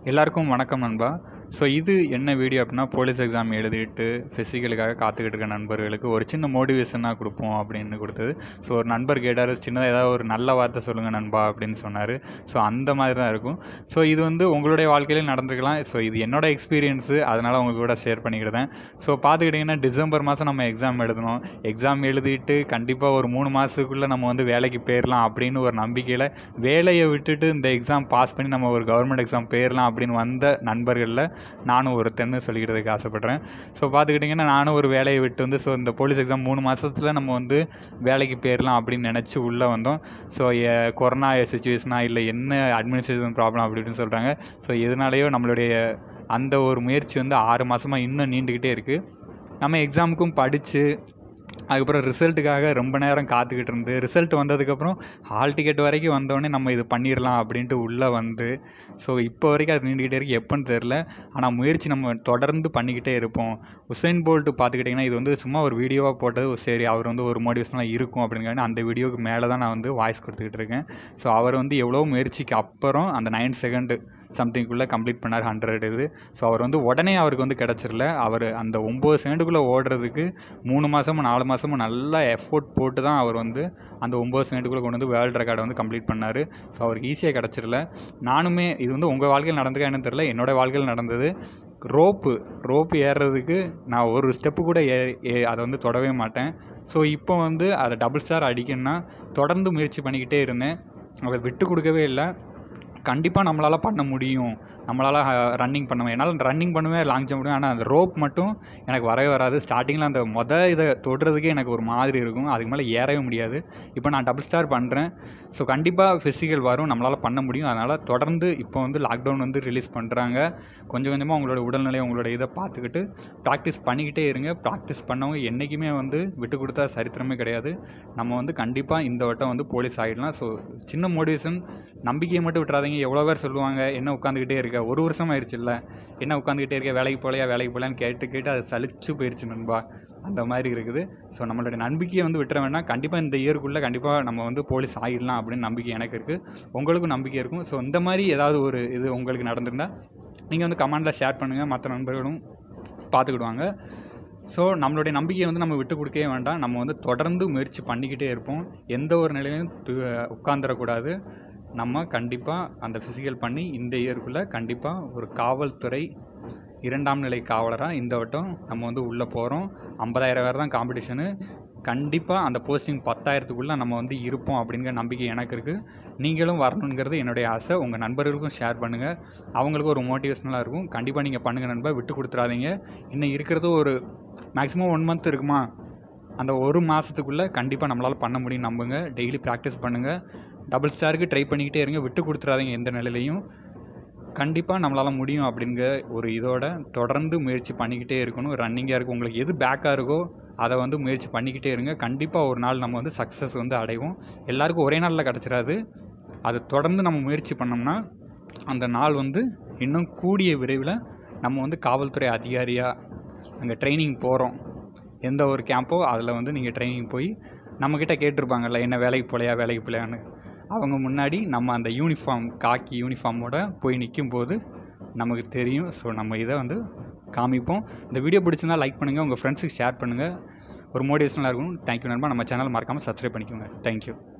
எல்லாருக்கும் வணக்கம் நண்பா ஸோ இது என்ன வீடியோ அப்படின்னா போலீஸ் எக்ஸாம் எழுதிட்டு ஃபிசிக்கலுக்காக காத்துக்கிட்டு இருக்க நண்பர்களுக்கு ஒரு சின்ன மோட்டிவேஷனாக கொடுப்போம் அப்படின்னு கொடுத்தது ஸோ ஒரு நண்பர் கேட்டார் சின்னதாக ஏதாவது ஒரு நல்ல வார்த்தை சொல்லுங்கள் நண்பா அப்படின்னு சொன்னார் ஸோ அந்த மாதிரி தான் இருக்கும் ஸோ இது வந்து உங்களுடைய வாழ்க்கையிலும் நடந்திருக்கலாம் ஸோ இது என்னோட எக்ஸ்பீரியன்ஸு அதனால் உங்க கூட ஷேர் பண்ணிக்கிட்டேன் ஸோ பார்த்துக்கிட்டிங்கன்னா டிசம்பர் மாதம் நம்ம எக்ஸாம் எழுதணும் எக்ஸாம் எழுதிட்டு கண்டிப்பாக ஒரு மூணு மாதத்துக்குள்ளே நம்ம வந்து வேலைக்கு போயிடலாம் அப்படின்னு ஒரு நம்பிக்கையில் வேலையை விட்டுட்டு இந்த எக்ஸாம் பாஸ் பண்ணி நம்ம ஒரு கவர்மெண்ட் எக்ஸாம் போயிடலாம் அப்படின்னு வந்த நண்பர்களில் நானும் ஒருத்தன்னு சொல்லிக்கிறதுக்கு ஆசைப்பட்றேன் ஸோ பார்த்துக்கிட்டிங்கன்னா நானும் ஒரு வேலையை விட்டு வந்து ஸோ இந்த போலீஸ் எக்ஸாம் மூணு மாதத்தில் நம்ம வந்து வேலைக்கு போயிடலாம் அப்படின்னு நினச்சி உள்ளே வந்தோம் ஸோ கொரோனா சுச்சுவேஷனா இல்லை என்ன அட்மினிஸ்ட்ரேஷன் ப்ராப்ளம் அப்படி இப்படின்னு சொல்கிறாங்க ஸோ எதனாலேயோ நம்மளுடைய அந்த ஒரு முயற்சி வந்து ஆறு மாதமாக இன்னும் நீண்டுக்கிட்டே இருக்குது நம்ம எக்ஸாமுக்கும் படித்து அதுக்கப்புறம் ரிசல்ட்டுக்காக ரொம்ப நேரம் காத்துக்கிட்டு இருந்து ரிசல்ட் வந்ததுக்கப்புறம் ஹால் டிக்கெட் வரைக்கும் வந்தோடனே நம்ம இது பண்ணிடலாம் அப்படின்ட்டு உள்ளே வந்து ஸோ இப்போ வரைக்கும் அது நீண்டுக்கிட்டே இருக்குது எப்போன்னு தெரில ஆனால் முயற்சி நம்ம தொடர்ந்து பண்ணிக்கிட்டே இருப்போம் உசைன் போல்ட்டு பார்த்துக்கிட்டிங்கன்னா இது வந்து சும்மா ஒரு வீடியோவாக போட்டது சரி அவர் வந்து ஒரு மோட்டிவேஷனாக இருக்கும் அப்படிங்கிறது அந்த வீடியோவுக்கு மேலே தான் நான் வந்து வாய்ஸ் கொடுத்துக்கிட்டு இருக்கேன் ஸோ அவர் வந்து எவ்வளோ முயற்சிக்கு அப்புறம் அந்த நைன் செகண்டு சம்திங்குள்ளே கம்ப்ளீட் பண்ணார் ஹண்ட்ரட் இது ஸோ அவர் வந்து உடனே அவருக்கு வந்து கிடச்சிரல அவர் அந்த ஒம்பது செகண்டுக்குள்ளே ஓடுறதுக்கு மூணு மாதமும் நாலு மாதமும் நல்லா எஃபோர்ட் போட்டு தான் அவர் வந்து அந்த ஒம்பது செகண்டுக்குள்ளே கொண்டு வந்து வேர்ல்டு ரெக்கார்டை வந்து கம்ப்ளீட் பண்ணார் ஸோ அவருக்கு ஈஸியாக கிடச்சிரல நானுமே இது வந்து உங்கள் வாழ்க்கையில் நடந்திருக்கா என்னன்னு தெரில என்னோடய வாழ்க்கையில் நடந்தது ரோப்பு ரோப்பு ஏறுறதுக்கு நான் ஒரு ஸ்டெப்பு கூட ஏ ஏ அதை வந்து தொடவே மாட்டேன் ஸோ இப்போ வந்து அதை டபுள் ஸ்டார் அடிக்கணும்னா தொடர்ந்து முயற்சி பண்ணிக்கிட்டே இருந்தேன் அதை விட்டு கொடுக்கவே இல்லை கண்டிப்பாக நம்மளால் பண்ண முடியும் நம்மளால் ரன்னிங் பண்ணுவேன் என்னால் ரன்னிங் பண்ணுவேன் லாங் ஜம்ப் பண்ணுவேன் ஆனால் அந்த ரோப் மட்டும் எனக்கு வரவே வராது ஸ்டார்டிங்கில் அந்த மொதல் இதை தொடுறதுக்கே எனக்கு ஒரு மாதிரி இருக்கும் அதுக்கு மேலே ஏறவே முடியாது இப்போ நான் டபுள் ஸ்டார் பண்ணுறேன் ஸோ கண்டிப்பாக ஃபிசிக்கல் வரும் நம்மளால் பண்ண முடியும் அதனால் தொடர்ந்து இப்போ வந்து லாக்டவுன் வந்து ரிலீஸ் பண்ணுறாங்க கொஞ்சம் கொஞ்சமாக உங்களோட உடல்நிலை உங்களோட இதை பார்த்துக்கிட்டு ப்ராக்டிஸ் பண்ணிக்கிட்டே இருங்க ப்ராக்டிஸ் பண்ணவங்க என்றைக்குமே வந்து விட்டு கொடுத்தா சரித்திரமே கிடையாது நம்ம வந்து கண்டிப்பாக இந்த வட்டம் வந்து போலீஸ் ஆகிடலாம் ஸோ சின்ன மோட்டிவேஷன் நம்பிக்கையை மட்டும் விட்டுறாதீங்க எவ்வளோ பேர் சொல்லுவாங்க என்ன உட்காந்துக்கிட்டே இருக்க ஒரு வருஷம் ஆயிடுச்சுல்ல என்ன உட்காந்துக்கிட்டே இருக்க வேலைக்கு போகலையா வேலைக்கு போகலான்னு கேட்டு கேட்டு அது சலிச்சு போயிடுச்சு நண்பா அந்த மாதிரி இருக்குது ஸோ நம்மளுடைய நம்பிக்கையை வந்து விட்டுற வேணாம் கண்டிப்பாக இந்த இயருக்குள்ளே கண்டிப்பாக நம்ம வந்து போலீஸ் ஆகிடலாம் அப்படின்னு நம்பிக்கை எனக்கு இருக்குது உங்களுக்கும் நம்பிக்கை இருக்கும் ஸோ இந்த மாதிரி ஏதாவது ஒரு இது உங்களுக்கு நடந்திருந்தால் நீங்கள் வந்து கமெண்டில் ஷேர் பண்ணுங்கள் மற்ற நண்பர்களும் பார்த்துக்கிடுவாங்க ஸோ நம்மளுடைய நம்பிக்கையை வந்து நம்ம விட்டு கொடுக்கவே வேண்டாம் நம்ம வந்து தொடர்ந்து முயற்சி பண்ணிக்கிட்டே இருப்போம் எந்த ஒரு நிலையிலையும் உட்காந்துடக்கூடாது நம்ம கண்டிப்பாக அந்த ஃபிசிக்கல் பண்ணி இந்த இயருக்குள்ளே கண்டிப்பாக ஒரு காவல்துறை இரண்டாம் நிலை காவலராக இந்த வட்டம் நம்ம வந்து உள்ளே போகிறோம் ஐம்பதாயிரம் பேர் தான் காம்படிஷனு கண்டிப்பாக அந்த போஸ்டிங் பத்தாயிரத்துக்குள்ளே நம்ம வந்து இருப்போம் அப்படிங்கிற நம்பிக்கை எனக்கு இருக்குது நீங்களும் வரணுங்கிறது என்னுடைய ஆசை உங்கள் நண்பர்களுக்கும் ஷேர் பண்ணுங்கள் அவங்களுக்கும் ஒரு மோட்டிவேஷனலாக இருக்கும் கண்டிப்பாக நீங்கள் பண்ணுங்கள் நண்பர் விட்டு கொடுத்துறாதீங்க இன்னும் இருக்கிறது ஒரு மேக்ஸிமம் ஒன் மந்த் இருக்குமா அந்த ஒரு மாதத்துக்குள்ளே கண்டிப்பாக நம்மளால் பண்ண முடியும் நம்புங்க டெய்லி ப்ராக்டிஸ் பண்ணுங்கள் டபுள் ஸ்டாருக்கு ட்ரை பண்ணிக்கிட்டே இருங்க விட்டு கொடுத்துறாதீங்க எந்த நிலையிலையும் கண்டிப்பாக நம்மளால் முடியும் அப்படிங்கிற ஒரு இதோட தொடர்ந்து முயற்சி பண்ணிக்கிட்டே இருக்கணும் ரன்னிங்காக இருக்கும் உங்களுக்கு எது பேக்காக இருக்கோ அதை வந்து முயற்சி பண்ணிக்கிட்டே இருங்க கண்டிப்பாக ஒரு நாள் நம்ம வந்து சக்ஸஸ் வந்து அடைவோம் எல்லாருக்கும் ஒரே நாளில் கிடச்சிடாது அது தொடர்ந்து நம்ம முயற்சி பண்ணோம்னா அந்த நாள் வந்து இன்னும் கூடிய விரைவில் நம்ம வந்து காவல்துறை அதிகாரியாக அங்கே ட்ரைனிங் போகிறோம் எந்த ஒரு கேம்போ அதில் வந்து நீங்கள் ட்ரைனிங் போய் நம்மக்கிட்ட கேட்டிருப்பாங்கல்ல என்ன வேலைக்கு போகலையா வேலைக்கு போகலையான்னு அவங்க முன்னாடி நம்ம அந்த யூனிஃபார்ம் காக்கி யூனிஃபார்மோட போய் நிற்கும் போது நமக்கு தெரியும் ஸோ நம்ம இதை வந்து காமிப்போம் இந்த வீடியோ பிடிச்சிருந்தா லைக் பண்ணுங்கள் உங்கள் ஃப்ரெண்ட்ஸுக்கு ஷேர் பண்ணுங்கள் ஒரு மோட்டிவேஷனலாக இருக்கும் தேங்க்யூ நண்பா நம்ம சேனல் மறக்காமல் சப்ஸ்கிரைப் பண்ணிக்கோங்க தேங்க்யூ